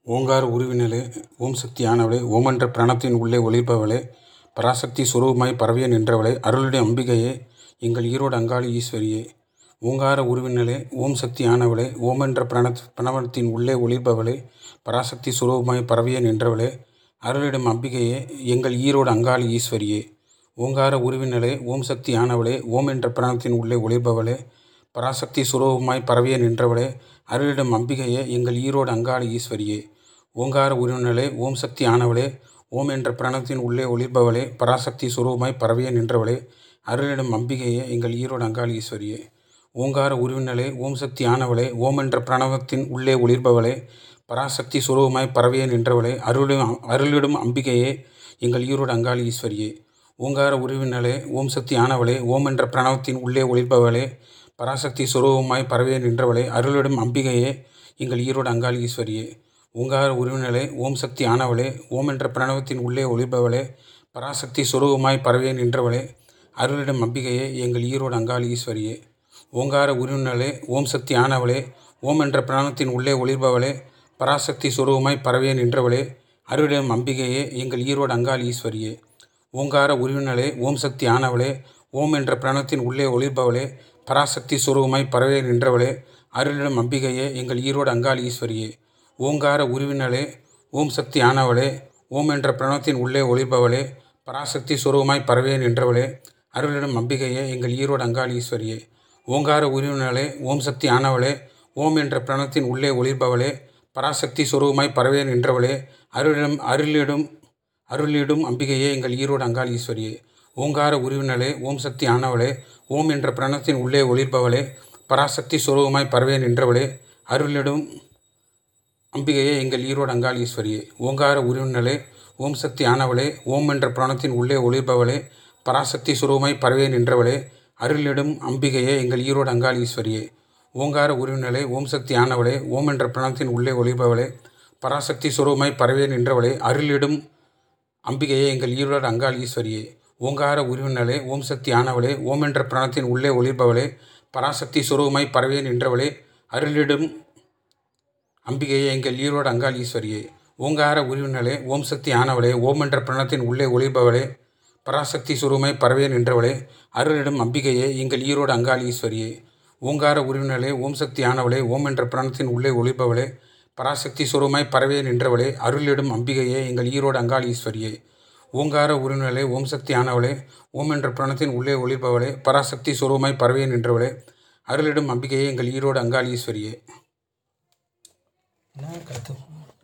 ஓங்கார உருவினிலே ஓம் சக்தி ஆனவளே ஓமென்ற பிராணத்தின் உள்ளே ஒளிர்பவளே பராசக்தி சுரூபமாய் பரவிய நின்றவளே அருளுடைய அம்பிகையே எங்கள் ஈரோடு அங்காளி ஈஸ்வரியே ஓங்கார உருவினிலே ஓம் சக்தி ஆனவளே ஓமென்ற பிரண பிரணவத்தின் உள்ளே ஒளிர்பவளே பராசக்தி சுரூபமாய் பரவிய நின்றவளே அருளிடும் அம்பிகையே எங்கள் ஈரோடு அங்காளி ஈஸ்வரியே ஓங்கார உருவினிலே ஓம் சக்தி ஆனவளே ஓம் என்ற பிராணத்தின் உள்ளே ஒளிர்பவளே பராசக்தி சுரூபமாய் பரவிய நின்றவளே அருளிடும் அம்பிகையே எங்கள் ஈரோடு அங்காளி ஈஸ்வரியே ஓங்கார உருவினிலே ஓம் சக்தி ஆனவளே ஓம் என்ற பிரணவத்தின் உள்ளே ஒளிர்பவளே பராசக்தி சுரூபமாய் பரவிய நின்றவளே அருளிடும் அம்பிகையே எங்கள் ஈரோடு அங்காளி ஈஸ்வரியே ஓங்கார உருவினிலே ஓம் சக்தி ஆனவளே ஓம் என்ற பிரணவத்தின் உள்ளே ஒளிர்பவளே பராசக்தி சுரூபமாய் பரவிய நின்றவளே அருளிடும் அருளிடும் அம்பிகையே எங்கள் ஈரோடு அங்காளி ஈஸ்வரியே ஓங்கார உருவினிலே ஓம் சக்தி ஆனவளே ஓம் என்ற பிரணவத்தின் உள்ளே ஒளிர்பவளே பராசக்தி சுரூபமாய் பரவிய நின்றவளே அருளிடும் அம்பிகையே எங்கள் ஈரோடு அங்காளி ஈஸ்வரியே ஓங்கார உருவினிலே ஓம் சக்தி ஆனவளே ஓம் என்ற பிரணவத்தின் உள்ளே ஒளிர்பவளே பராசக்தி சுரூபமாய் பரவிய நின்றவளே அருளிடும் அம்பிகையே எங்கள் ஈரோடு அங்காளி ஈஸ்வரியே ஓங்கார உருவினிலே ஓம் சக்தி ஆனவளே ஓம் என்ற பிராணத்தின் உள்ளே ஒளிர்பவளே பராசக்தி சுரூபமாய் பரவிய நின்றவளே அருளிடும் அம்பிகையே எங்கள் ஈரோடு அங்காளி ஈஸ்வரியே ஓங்கார உருவினிலே ஓம் சக்தி ஆனவளே ஓம் என்ற பிராணத்தின் உள்ளே ஒளிர்பவளே பராசக்தி சுரூபமாய் பரவிய நின்றவளே அருளிடும் அம்பிகையே எங்கள் ஈரோடு அங்காளி ஈஸ்வரியே ஓங்கார உருவினிலே ஓம் சக்தி ஆனவளே ஓம் என்ற பிரணவத்தின் உள்ளே ஒளிர்பவளே பராசக்தி சுரூபமாய் பரவிய நின்றவளே அருளிடும் அம்பிகையே எங்கள் ஈரோடு அங்காளி ஈஸ்வரியே ஓங்கார உருவினிலே ஓம் சக்தி ஆனவளே ஓம் என்ற பிரணவத்தின் உள்ளே ஒளிர்பவளே பராசக்தி சுரூபமாய் பரவிய நின்றவளே அருளிடும் அருளிடும் அருளிடும் அம்பிகையே எங்கள் ஈரோடு அங்காளி ஈஸ்வரியே ஓங்கார உருவினிலே ஓம் சக்தி ஆனவளே ஓம் என்ற பிரணவத்தின் உள்ளே ஒளிர்பவளே பராசக்தி சுரூபமாய் பரவிய நின்றவளே அருளிடும் அம்பிகையே எங்கள் ஈரோடு அங்காளி ஈஸ்வரியே ஓங்கார உருவினிலே ஓம் சக்தி ஆனவளே ஓம் என்ற பிராணத்தின் உள்ளே ஒளிர்பவளே பராசக்தி சுரூபமாய் பரவிய நின்றவளே அருளிடும் அம்பிகையே எங்கள் ஈரோடு அங்காளி ஈஸ்வரியே ஓங்கார உருவினிலே ஓம் சக்தி ஆனவளே ஓம் என்ற பிராணத்தின் உள்ளே ஒளிர்பவளே பராசக்தி சுரூபமாய் பரவிய நின்றவளே அருளிடும் அம்பிகையே எங்கள் ஈரோடு அங்காளி ஈஸ்வரியே ஓங்கார உருவினிலே ஓம் சக்தி ஆனவளே ஓம் என்ற பிராணத்தின் உள்ளே ஒளிர்பவளே பராசக்தி சுரூபமாய் பரவிய நின்றவளே அருளிடும் அம்பிகையே எங்கள் ஈரோடு அங்காளி ஈஸ்வரியே ஓங்கார உருவினிலே ஓம் சக்தி ஆனவளே ஓம் என்ற பிரணத்தின் உள்ளே ஒளிர்பவளே பராசக்தி சுரூபமாய் பரவிய நின்றவளே அருளிடும் அம்பிகையே எங்கள் ஈரோடு அங்காளி ஈஸ்வரியே ஓங்கார உருவினிலே ஓம் சக்தி ஆனவளே ஓம் என்ற பிராணத்தின் உள்ளே ஒளிர்பவளே பராசக்தி சுரூபமாய் பரவிய நின்றவளே அருளிடும் அம்பிகையே எங்கள் ஈரோடு அங்காளி ஈஸ்வரியே ஓங்கார உருவினிலே ஓம் சக்தி ஆனவளே ஓம் என்ற பிராணத்தின் உள்ளே ஒளிர்பவளே பராசக்தி சுரூபமாய் பரவிய நின்றவளே அருளிடும் அம்பிகையே எங்கள் ஈரோடு அங்காளி ஈஸ்வரியே என்ன கருத்து